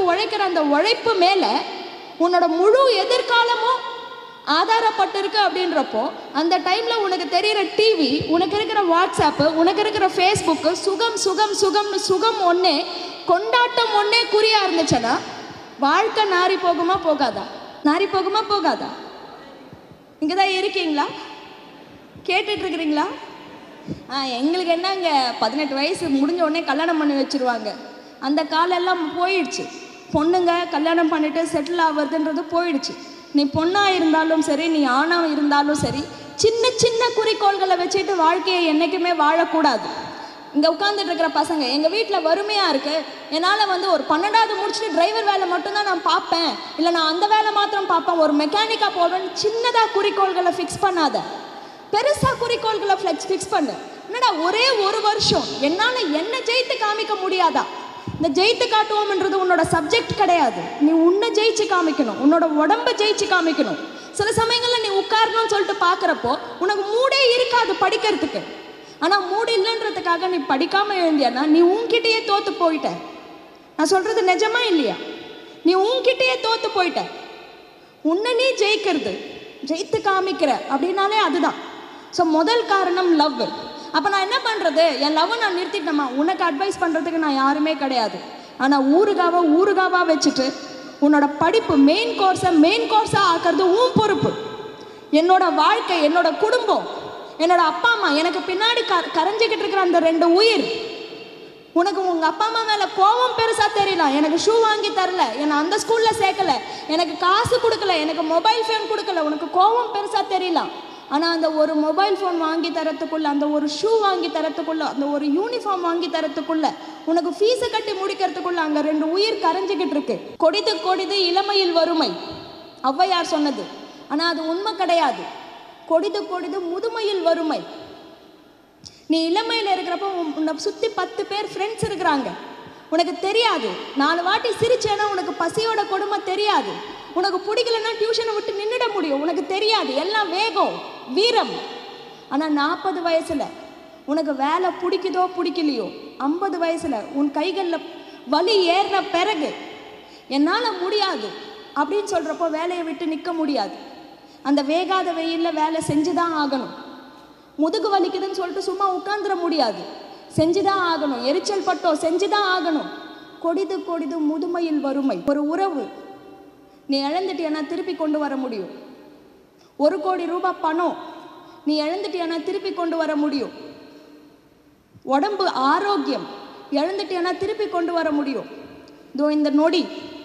உழைக்கிற அந்த உழைப்பு மேலே உன்னோட முழு எதிர்காலமும் ஆதாரப்பட்டிருக்கு அப்படின்றப்போ அந்த டைமில் உனக்கு தெரிகிற டிவி உனக்கு இருக்கிற வாட்ஸ்அப்பு உனக்கு இருக்கிற ஃபேஸ்புக்கு சுகம் சுகம் சுகம்னு சுகம் ஒன்றே கொண்டாட்டம் ஒன்றே குறியா இருந்துச்சுன்னா வாழ்க்கை நாரி போகுமா போகாதா நாரி போகுமா போகாதா இங்கே தான் இருக்கீங்களா கேட்டுட்டு இருக்கிறீங்களா ஆ எங்களுக்கு என்னங்க பதினெட்டு வயசு முடிஞ்ச உடனே கல்யாணம் பண்ணி வச்சிருவாங்க அந்த காலெல்லாம் போயிடுச்சு பொண்ணுங்க கல்யாணம் பண்ணிட்டு செட்டில் ஆகுறதுன்றது போயிடுச்சு நீ பொண்ணா இருந்தாலும் சரி நீ ஆணா இருந்தாலும் சரி சின்ன சின்ன குறிக்கோள்களை வச்சுட்டு வாழ்க்கையை என்றைக்குமே வாழக்கூடாது இங்கே உட்காந்துட்டு இருக்கிற பசங்க எங்கள் வீட்டில் வறுமையாக இருக்கு என்னால் வந்து ஒரு பன்னெண்டாவது முடிச்சுட்டு டிரைவர் வேலை மட்டும்தான் நான் பார்ப்பேன் இல்லை நான் அந்த வேலை மாத்திரம் பார்ப்பேன் ஒரு மெக்கானிக்காக போவேன் சின்னதாக குறிக்கோள்களை ஃபிக்ஸ் பண்ணாத பெருசா குறிக்கோள்களை ஃபிளெக்ஸ் ஃபிக்ஸ் பண்ணு என்னடா ஒரே ஒரு வருஷம் என்னால என்ன ஜெயித்து காமிக்க முடியாதா இந்த ஜெயித்து காட்டுவோம்ன்றது உன்னோட சப்ஜெக்ட் கிடையாது நீ உன்னை ஜெயிச்சு காமிக்கணும் உன்னோட உடம்ப ஜெயிச்சு காமிக்கணும் சில சமயங்கள்ல நீ உட்காரணும்னு சொல்லிட்டு பார்க்குறப்போ உனக்கு மூடே இருக்காது படிக்கிறதுக்கு ஆனா மூடு இல்லைன்றதுக்காக நீ படிக்காம எழுந்தியானா நீ உன்கிட்டயே தோத்து போயிட்ட நான் சொல்றது நிஜமா இல்லையா நீ உன்கிட்டயே தோத்து போயிட்ட உன்னை நீ ஜெயிக்கிறது ஜெயித்து காமிக்கிற அப்படின்னாலே அதுதான் ஸோ முதல் காரணம் லவ் அப்போ நான் என்ன பண்ணுறது என் லவ்வை நான் நிறுத்திட்டேம்மா உனக்கு அட்வைஸ் பண்ணுறதுக்கு நான் யாருமே கிடையாது ஆனால் ஊருகாவை ஊருகாவா வச்சுட்டு உன்னோட படிப்பு மெயின் கோர்ஸை மெயின் கோர்ஸாக ஆக்கிறது உன் பொறுப்பு என்னோட வாழ்க்கை என்னோட குடும்பம் என்னோட அப்பா அம்மா எனக்கு பின்னாடி க கரைஞ்சிக்கிட்டு இருக்கிற அந்த ரெண்டு உயிர் உனக்கு உங்க அப்பா அம்மா மேல கோவம் பெருசா தெரியலாம் எனக்கு ஷூ வாங்கி தரல என்னை அந்த ஸ்கூல்ல சேர்க்கல எனக்கு காசு கொடுக்கல எனக்கு மொபைல் ஃபோன் கொடுக்கல உனக்கு கோவம் பெருசா தெரியலாம் ஆனா அந்த ஒரு மொபைல் ஃபோன் வாங்கி தரத்துக்குள்ள அந்த ஒரு ஷூ வாங்கி தரத்துக்குள்ள அந்த ஒரு யூனிஃபார்ம் வாங்கி தரத்துக்குள்ள உனக்கு ஃபீஸை கட்டி முடிக்கிறதுக்குள்ள அங்க ரெண்டு உயிர் கரைஞ்சிக்கிட்டு இருக்கு கொடிது கொடிது இளமையில் வறுமை ஔவையார் சொன்னது ஆனா அது உண்மை கிடையாது கொடிது கொடிது முதுமையில் வறுமை நீ இளமையில் இருக்கிறப்போ உன்- உன்னை சுற்றி பத்து பேர் ஃப்ரெண்ட்ஸ் இருக்கிறாங்க உனக்கு தெரியாது நாலு வாட்டி சிரிச்சேன்னா உனக்கு பசியோட கொடுமை தெரியாது உனக்கு பிடிக்கலன்னா டியூஷனை விட்டு நின்றுட முடியும் உனக்கு தெரியாது எல்லாம் வேகம் வீரம் ஆனால் நாற்பது வயசில் உனக்கு வேலை பிடிக்குதோ பிடிக்கலையோ ஐம்பது வயசில் உன் கைகளில் வலி ஏறின பிறகு என்னால் முடியாது அப்படின்னு சொல்கிறப்போ வேலையை விட்டு நிற்க முடியாது அந்த வேகாத வெயிலில் வேலை செஞ்சு தான் ஆகணும் முதுகு வலிக்குதுன்னு சொல்லிட்டு சும்மா உட்காந்துட முடியாது செஞ்சுதான் ஆகணும் எரிச்சல் பட்டோ செஞ்சுதான் ஆகணும் கொடிது கொடிது முதுமையில் வறுமை ஒரு உறவு நீ இழந்துட்டியானா திருப்பி கொண்டு வர முடியும் ஒரு கோடி ரூபாய் பணம் நீ இழந்துட்டியானா திருப்பி கொண்டு வர முடியும் உடம்பு ஆரோக்கியம் இழந்துட்டியானா திருப்பி கொண்டு வர முடியும் இதோ இந்த நொடி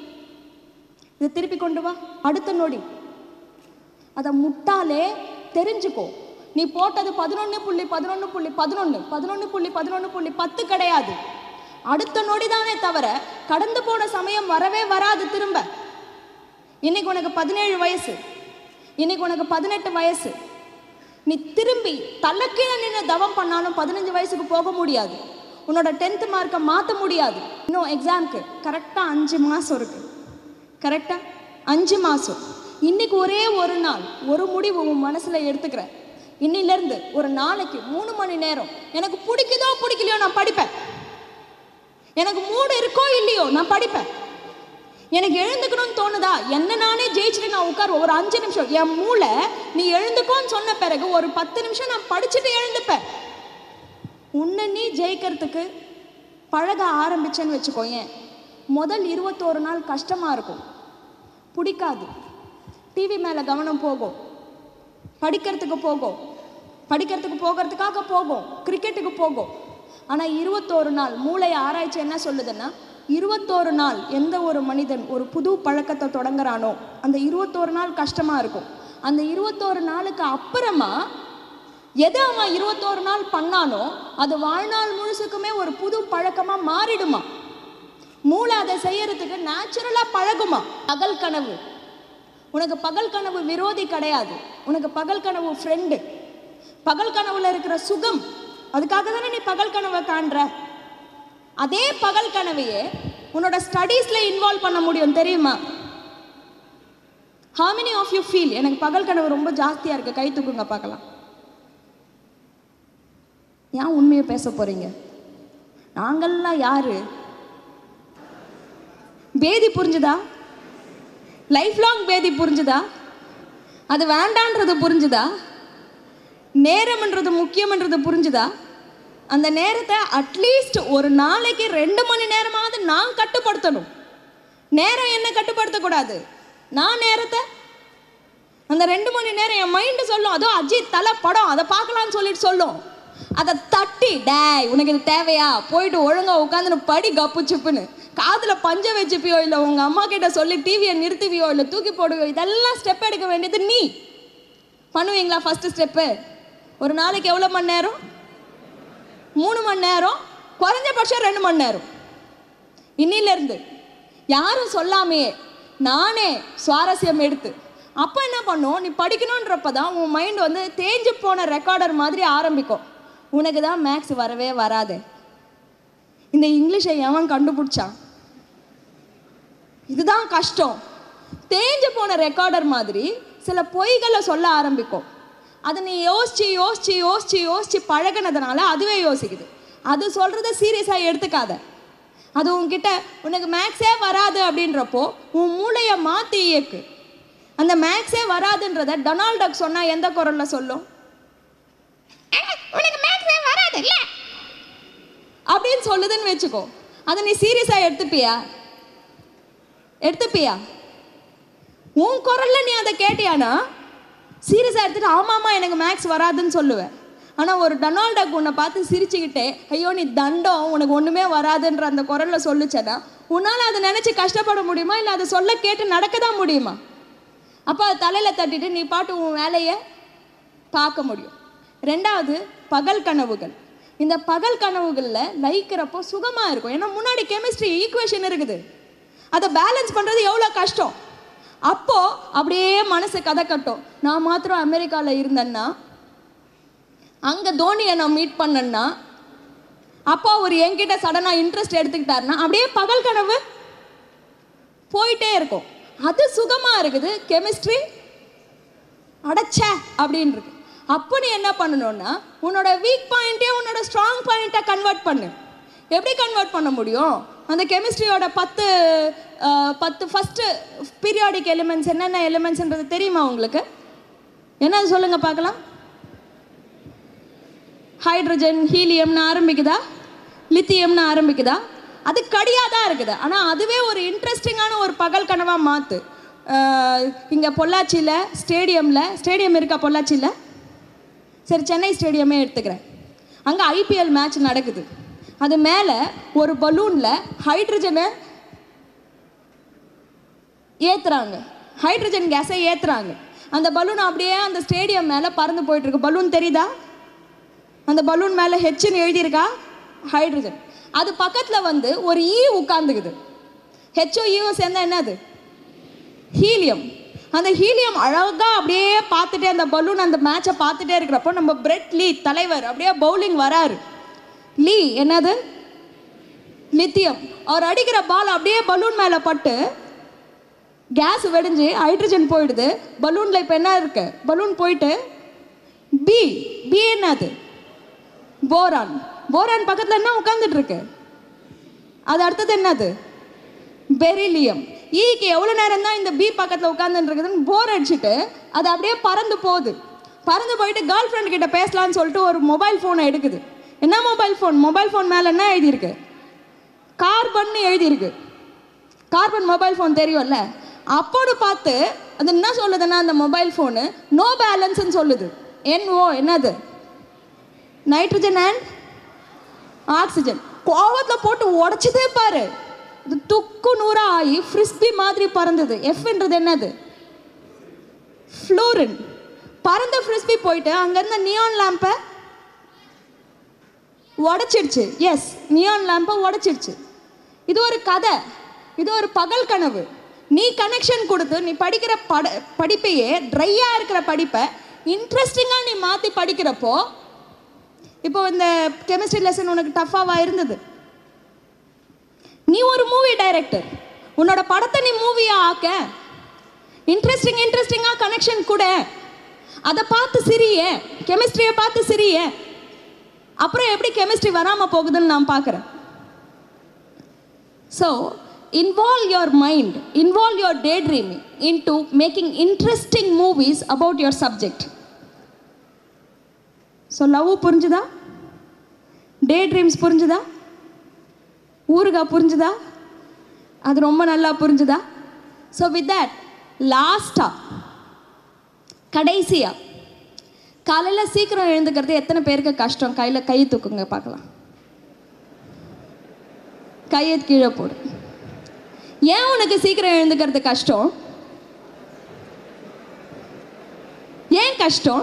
இதை திருப்பி கொண்டு வா அடுத்த நொடி அதை முட்டாளே தெரிஞ்சுக்கோ நீ போட்டது பதினொன்று புள்ளி பதினொன்று புள்ளி பதினொன்று பதினொன்று புள்ளி பதினொன்று புள்ளி பத்து கிடையாது அடுத்த நொடிதானே தவிர கடந்து போன சமயம் வரவே வராது திரும்ப இன்னைக்கு உனக்கு பதினேழு வயசு இன்னைக்கு உனக்கு பதினெட்டு வயசு நீ திரும்பி தள்ளக்கீழே நின்று தவம் பண்ணாலும் பதினஞ்சு வயசுக்கு போக முடியாது உன்னோட டென்த்து மார்க்கை மாற்ற முடியாது இன்னும் எக்ஸாம்க்கு கரெக்டாக அஞ்சு மாதம் இருக்கு கரெக்டாக அஞ்சு மாதம் இன்னைக்கு ஒரே ஒரு நாள் ஒரு முடிவு உன் மனசில் எடுத்துக்கிற இன்னிலேருந்து ஒரு நாளைக்கு மூணு மணி நேரம் எனக்கு பிடிக்குதோ பிடிக்கலையோ நான் படிப்பேன் எனக்கு மூடு இருக்கோ இல்லையோ நான் படிப்பேன் எனக்கு எழுந்துக்கணும்னு தோணுதா என்ன நானே ஜெயிச்சுட்டு நான் உட்காருவேன் ஒரு அஞ்சு நிமிஷம் என் மூளை நீ எழுந்துக்கோன்னு சொன்ன பிறகு ஒரு பத்து நிமிஷம் நான் படிச்சுட்டு எழுந்துப்பேன் உன்னை நீ ஜெயிக்கிறதுக்கு பழக ஆரம்பிச்சேன்னு வச்சுக்கோ ஏன் முதல் இருபத்தோரு நாள் கஷ்டமாக இருக்கும் பிடிக்காது டிவி மேலே கவனம் போகும் படிக்கிறதுக்கு போகும் படிக்கிறதுக்கு போகிறதுக்காக போகும் கிரிக்கெட்டுக்கு போகும் ஆனால் இருபத்தோரு நாள் மூளை ஆராய்ச்சி என்ன சொல்லுதுன்னா இருபத்தோரு நாள் எந்த ஒரு மனிதன் ஒரு புது பழக்கத்தை தொடங்குறானோ அந்த இருபத்தோரு நாள் கஷ்டமாக இருக்கும் அந்த இருபத்தோரு நாளுக்கு அப்புறமா எதை அவன் இருபத்தோரு நாள் பண்ணானோ அது வாழ்நாள் முழுசுக்குமே ஒரு புது பழக்கமாக மாறிடுமா மூளை அதை செய்யறதுக்கு நேச்சுரலாக பழகுமா பகல் கனவு உனக்கு பகல் கனவு விரோதி கிடையாது உனக்கு பகல் கனவு ஃப்ரெண்டு பகல் கனவுல இருக்கிற சுகம் அதுக்காக தானே நீ பகல் கனவை காண்ற அதே பகல் கனவையே உன்னோட ஸ்டடீஸ்ல இன்வால்வ் பண்ண முடியும் தெரியுமா how many of you feel எனக்கு பகல் கனவு ரொம்ப ஜாஸ்தியா இருக்கு கை தூக்குங்க பார்க்கலாம் ஏன் உண்மையை பேச போறீங்க நாங்கள்லாம் யாரு பேதி புரிஞ்சுதா லைஃப் லாங் பேதி புரிஞ்சுதா அது வேண்டான்றது புரிஞ்சுதா நேரம்ன்றது முக்கியம்ன்றது புரிஞ்சுதா அந்த நேரத்தை அட்லீஸ்ட் ஒரு நாளைக்கு ரெண்டு மணி நேரமாவது நான் கட்டுப்படுத்தணும் நேரம் என்ன கட்டுப்படுத்தக்கூடாது நான் நேரத்தை அந்த ரெண்டு மணி நேரம் என் மைண்டு சொல்லும் அதோ அஜித் தலை படம் அதை பார்க்கலாம்னு சொல்லிட்டு சொல்லும் அதை தட்டி டேய் உனக்கு இது தேவையா போயிட்டு ஒழுங்கா உட்காந்துன்னு படி கப்பு சிப்புன்னு காதுல பஞ்ச வச்சுப்பியோ இல்லை உங்க அம்மா கிட்ட சொல்லி டிவியை நிறுத்துவியோ இல்லை தூக்கி போடுவியோ இதெல்லாம் ஸ்டெப் எடுக்க வேண்டியது நீ பண்ணுவீங்களா ஃபர்ஸ்ட் ஸ்டெப்பு ஒரு நாளைக்கு எவ்வளோ மணி நேரம் மூணு மணி நேரம் குறைஞ்சபட்சம் ரெண்டு மணி நேரம் இன்னிலிருந்து யாரும் சொல்லாமையே நானே சுவாரஸ்யம் எடுத்து அப்போ என்ன பண்ணும் நீ படிக்கணுன்றப்ப தான் உன் மைண்ட் வந்து தேஞ்சு போன ரெக்கார்டர் மாதிரி ஆரம்பிக்கும் உனக்கு தான் மேக்ஸ் வரவே வராது இந்த இங்கிலீஷை எவன் கண்டுபிடிச்சான் இதுதான் கஷ்டம் தேஞ்சு போன ரெக்கார்டர் மாதிரி சில பொய்களை சொல்ல ஆரம்பிக்கும் அதை நீ யோசிச்சு யோசிச்சு யோசிச்சு யோசிச்சு பழகுனதுனால அதுவே யோசிக்குது அது சொல்கிறத சீரியஸாக எடுத்துக்காத அது உன்கிட்ட உனக்கு மேக்ஸே வராது அப்படின்றப்போ உன் மூளையை மாற்றி இயக்கு அந்த மேக்ஸே வராதுன்றத டொனால்ட் டக் சொன்னால் எந்த குரலில் சொல்லும் உனக்கு மேக்ஸே வராது இல்லை அப்படின்னு சொல்லுதுன்னு வச்சுக்கோ அதை நீ சீரியஸாக எடுத்துப்பியா எடுத்துப்பியா உன் குரல்ல நீ அதை கேட்டியானா சீரியஸாக எடுத்துட்டு ஆமாம்மா எனக்கு மேக்ஸ் வராதுன்னு சொல்லுவேன் ஆனால் ஒரு டொனால்டக் உன்னை பார்த்து சிரிச்சுக்கிட்டே ஐயோ நீ தண்டம் உனக்கு ஒன்றுமே வராதுன்ற அந்த குரலில் சொல்லுச்சேன்னா உன்னால் அதை நினச்சி கஷ்டப்பட முடியுமா இல்லை அதை சொல்ல கேட்டு நடக்க தான் முடியுமா அப்போ அது தலையில் தட்டிட்டு நீ பாட்டு உன் வேலையை பார்க்க முடியும் ரெண்டாவது பகல் கனவுகள் இந்த பகல் கனவுகளில் லயிக்கிறப்போ சுகமாக இருக்கும் ஏன்னா முன்னாடி கெமிஸ்ட்ரி ஈக்குவேஷன் இருக்குது அதை பேலன்ஸ் பண்ணுறது எவ்வளோ கஷ்டம் அப்போ அப்படியே மனசு கதை கட்டும் நான் மாத்திரம் அமெரிக்காவில் இருந்தேன்னா அங்கே தோனியை நான் மீட் பண்ணேன்னா அப்பா ஒரு என்கிட்ட சடனாக இன்ட்ரெஸ்ட் எடுத்துக்கிட்டாருன்னா அப்படியே பகல் கனவு போயிட்டே இருக்கும் அது சுகமாக இருக்குது கெமிஸ்ட்ரி அடைச்ச அப்படின்னு இருக்கு அப்போ நீ என்ன பண்ணணும்னா உன்னோட வீக் பாயிண்ட்டே உன்னோட ஸ்ட்ராங் பாயிண்ட்டை கன்வெர்ட் பண்ணு எப்படி கன்வெர்ட் பண்ண முடியும் அந்த கெமிஸ்ட்ரியோட பத்து அஹ், பத்து ஃபஸ்ட்டு பீரியாடிக் எலிமெண்ட்ஸ் என்னென்ன எலிமெண்ட்ஸ்ன்றது தெரியுமா உங்களுக்கு என்ன சொல்லுங்க பார்க்கலாம் ஹைட்ரஜன் ஹீலியம்னு ஆரம்பிக்குதா லித்தியம்னு ஆரம்பிக்குதா அது கடியாக தான் இருக்குது ஆனால் அதுவே ஒரு இன்ட்ரெஸ்டிங்கான ஒரு பகல் கனவாக மாற்று இங்கே பொள்ளாச்சியில் ஸ்டேடியமில் ஸ்டேடியம் இருக்கா பொள்ளாச்சியில் சரி சென்னை ஸ்டேடியமே எடுத்துக்கிறேன் அங்கே ஐபிஎல் மேட்ச் நடக்குது அது மேலே ஒரு பலூனில் ஹைட்ரஜனை ஏற்றுறாங்க ஹைட்ரஜன் கேஸை ஏற்றுறாங்க அந்த பலூன் அப்படியே அந்த ஸ்டேடியம் மேலே பறந்து போயிட்டுருக்கு பலூன் தெரியுதா அந்த பலூன் மேலே ஹெச்னு எழுதியிருக்கா ஹைட்ரஜன் அது பக்கத்தில் வந்து ஒரு ஈ உட்காந்துக்குது ஹெச்ஓ ஈவும் சேர்ந்தா என்னது ஹீலியம் அந்த ஹீலியம் அழகாக அப்படியே பார்த்துட்டே அந்த பலூன் அந்த மேட்சை பார்த்துட்டே இருக்கிறப்போ நம்ம பிரெட் லீ தலைவர் அப்படியே பவுலிங் வராரு லீ என்னது லித்தியம் அவர் அடிக்கிற பால் அப்படியே பலூன் மேலே பட்டு கேஸ் வெடிஞ்சு ஹைட்ரஜன் போயிடுது பலூனில் இப்போ என்ன இருக்கு பலூன் போயிட்டு பி பி என்னது போரான் போரான் பக்கத்தில் என்ன உட்காந்துட்டு இருக்கு அது அடுத்தது என்னது பெரிலியம் ஈக்கு எவ்வளோ நேரம் தான் இந்த பி பக்கத்தில் உட்காந்துட்டு இருக்குதுன்னு போர் அடிச்சுட்டு அது அப்படியே பறந்து போகுது பறந்து போயிட்டு கேர்ள் ஃப்ரெண்ட் கிட்ட பேசலாம்னு சொல்லிட்டு ஒரு மொபைல் ஃபோனை எடுக்குது என்ன மொபைல் ஃபோன் மொபைல் ஃபோன் மேலே என்ன எழுதியிருக்கு கார்பன்னு எழுதியிருக்கு கார்பன் மொபைல் ஃபோன் தெரியும்ல அப்போது பார்த்து அது என்ன சொல்லுதுன்னா அந்த மொபைல் ஃபோனு நோ பேலன்ஸ்னு சொல்லுது NO என்னது நைட்ரஜன் அண்ட் ஆக்சிஜன் கோவத்தில் போட்டு உடச்சதே பாரு இது துக்கு நூறா ஆகி ஃப்ரிஸ்பி மாதிரி பறந்தது எஃப்ன்றது என்னது ஃப்ளூரின் பறந்த ஃப்ரிஸ்பி போயிட்டு அங்கேருந்து நியான் லேம்பை உடச்சிடுச்சு எஸ் நியான் லேம்பை உடச்சிடுச்சு இது ஒரு கதை இது ஒரு பகல் கனவு நீ கனெக்ஷன் கொடுத்து நீ படிக்கிற பட படிப்பையே ட்ரையாக இருக்கிற படிப்பை இன்ட்ரெஸ்டிங்காக நீ மாற்றி படிக்கிறப்போ இப்போ இந்த கெமிஸ்ட்ரி லெசன் உனக்கு டஃப்பாவா இருந்தது நீ ஒரு மூவி டைரக்டர் உன்னோட படத்தை நீ மூவியா ஆக்க இன்ட்ரெஸ்டிங் இன்ட்ரெஸ்டிங்காக கனெக்ஷன் கூட அதை பார்த்து சிரிய கெமிஸ்ட்ரியை பார்த்து சிரிய அப்புறம் எப்படி கெமிஸ்ட்ரி வராமல் போகுதுன்னு நான் பார்க்குறேன் so involve your mind, involve your daydreaming into making interesting movies about your subject. So love புரிஞ்சுதா டே ட்ரீம்ஸ் புரிஞ்சுதா ஊருகா புரிஞ்சுதா அது ரொம்ப நல்லா புரிஞ்சுதா ஸோ வித் தட் லாஸ்ட்டாக கடைசியா காலையில் சீக்கிரம் எழுந்துக்கிறது எத்தனை பேருக்கு கஷ்டம் கையில் கை தூக்குங்க பார்க்கலாம் கையை கீழே போடு ஏன் உனக்கு சீக்கிரம் எழுந்துக்கிறது கஷ்டம் ஏன் கஷ்டம்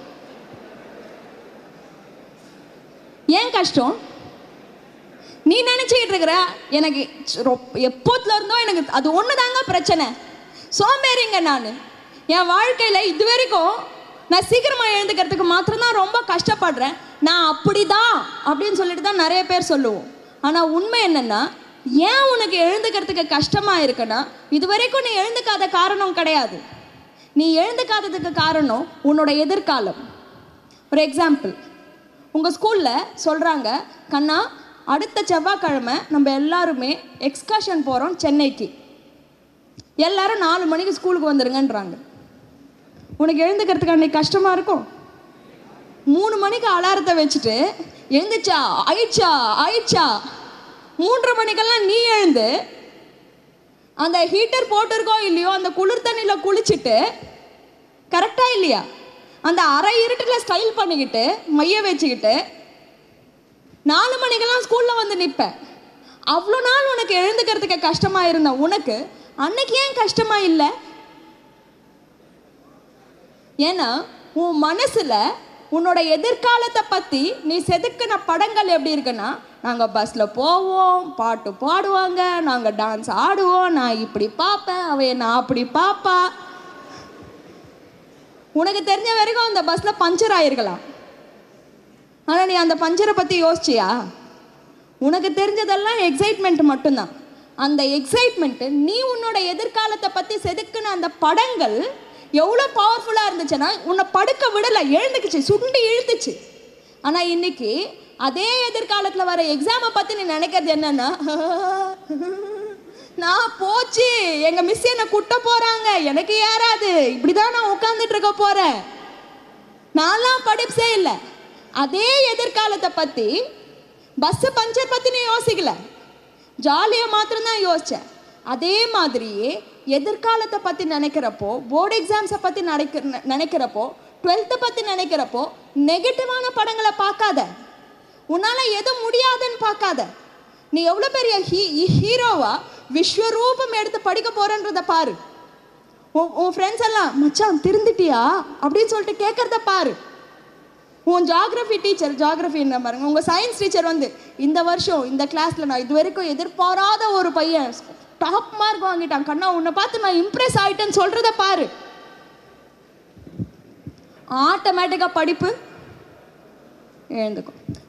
ஏன் கஷ்டம் நீ நினச்சிக்கிட்டு இருக்கிற எனக்கு ரொ- எப்போத்துல இருந்தோ எனக்கு அது ஒன்று தாங்க பிரச்சனை சோம்பேறிங்க நான் என் வாழ்க்கையில் இது வரைக்கும் நான் சீக்கிரமாக எழுந்துக்கிறதுக்கு மாத்திரம்தான் ரொம்ப கஷ்டப்படுறேன் நான் அப்படிதான் அப்படின்னு சொல்லிட்டு தான் நிறைய பேர் சொல்லுவோம் ஆனால் உண்மை என்னன்னா ஏன் உனக்கு எழுந்துக்கிறதுக்கு கஷ்டமாக இருக்குன்னா இது வரைக்கும் நீ எழுந்துக்காத காரணம் கிடையாது நீ எழுந்துக்காததுக்கு காரணம் உன்னோட எதிர்காலம் ஒரு எக்ஸாம்பிள் உங்கள் ஸ்கூலில் சொல்கிறாங்க கண்ணா அடுத்த செவ்வாய்க்கிழமை நம்ம எல்லாருமே எக்ஸ்கர்ஷன் போகிறோம் சென்னைக்கு எல்லாரும் நாலு மணிக்கு ஸ்கூலுக்கு வந்துருங்கன்றாங்க உனக்கு எழுந்துக்கிறதுக்கு அன்னைக்கு கஷ்டமாக இருக்கும் மூணு மணிக்கு அலாரத்தை வச்சுட்டு எழுந்துச்சா ஆயிடுச்சா ஆயிடுச்சா மூன்றரை மணிக்கெல்லாம் நீ எழுந்து அந்த ஹீட்டர் போட்டிருக்கோ இல்லையோ அந்த குளிர் தண்ணியில் குளிச்சுட்டு கரெக்டா இல்லையா அந்த அரை இருட்டில் ஸ்டைல் பண்ணிக்கிட்டு மைய வச்சுக்கிட்டு நாலு மணிக்கெல்லாம் ஸ்கூலில் வந்து நிற்பேன் அவ்வளோ நாள் உனக்கு எழுந்துக்கிறதுக்கு கஷ்டமாக இருந்த உனக்கு அன்னைக்கு ஏன் கஷ்டமா இல்லை ஏன்னா உன் மனசுல உன்னோட எதிர்காலத்தை பத்தி நீ செதுக்கின படங்கள் எப்படி இருக்குன்னா நாங்க பஸ்ல போவோம் பாட்டு பாடுவாங்க நாங்க டான்ஸ் ஆடுவோம் நான் இப்படி பார்ப்பேன் அவ நான் அப்படி பாப்பா உனக்கு தெரிஞ்ச வரைக்கும் அந்த பஸ்ல பஞ்சர் ஆயிருக்கலாம் ஆனா நீ அந்த பஞ்சரை பத்தி யோசிச்சியா உனக்கு தெரிஞ்சதெல்லாம் எக்ஸைட்மெண்ட் மட்டும்தான் அந்த எக்ஸைட்மெண்ட் நீ உன்னோட எதிர்காலத்தை பத்தி செதுக்குன அந்த படங்கள் எவ்வளோ பவர்ஃபுல்லாக இருந்துச்சுன்னா உன்னை படுக்க விடலை எழுந்துக்குச்சு சுண்டி இழுத்துச்சு ஆனால் இன்னைக்கு அதே எதிர்காலத்தில் வர எக்ஸாமை பற்றி நீ நினைக்கிறது என்னன்னா நான் போச்சு எங்க மிஸ் என்னை குட்ட போறாங்க எனக்கு ஏறாது இப்படிதான் நான் உட்காந்துட்டு இருக்க போறேன் நான்லாம் படிப்பே இல்லை அதே எதிர்காலத்தை பத்தி பஸ் பஞ்சர் பத்தி நீ யோசிக்கல ஜாலியாக மாத்திரம்தான் யோசிச்சேன் அதே மாதிரியே எதிர்காலத்தை பற்றி நினைக்கிறப்போ போர்டு எக்ஸாம்ஸை பற்றி நினைக்க நினைக்கிறப்போ டுவெல்த்தை பற்றி நினைக்கிறப்போ நெகட்டிவான படங்களை பார்க்காத உன்னால் எது முடியாதுன்னு பார்க்காத நீ எவ்வளோ பெரிய ஹீ ஹீரோவா விஸ்வரூபம் எடுத்து படிக்க போறன்றத பாரு உன் உன் ஃப்ரெண்ட்ஸ் எல்லாம் மச்சான் திருந்துட்டியா அப்படின்னு சொல்லிட்டு கேட்கறத பாரு உன் ஜாகிரஃபி டீச்சர் ஜாகிரஃபி என்ன பாருங்க உங்கள் சயின்ஸ் டீச்சர் வந்து இந்த வருஷம் இந்த கிளாஸில் நான் இது வரைக்கும் எதிர்பாராத ஒரு பையன் டாப் மார்க் வாங்கிட்டான் கண்ணா உன்னை பார்த்து நான் இம்ப்ரெஸ் ஆயிட்டேன்னு சொல்கிறத பாரு ஆட்டோமேட்டிக்காக படிப்பு எழுந்துக்கும்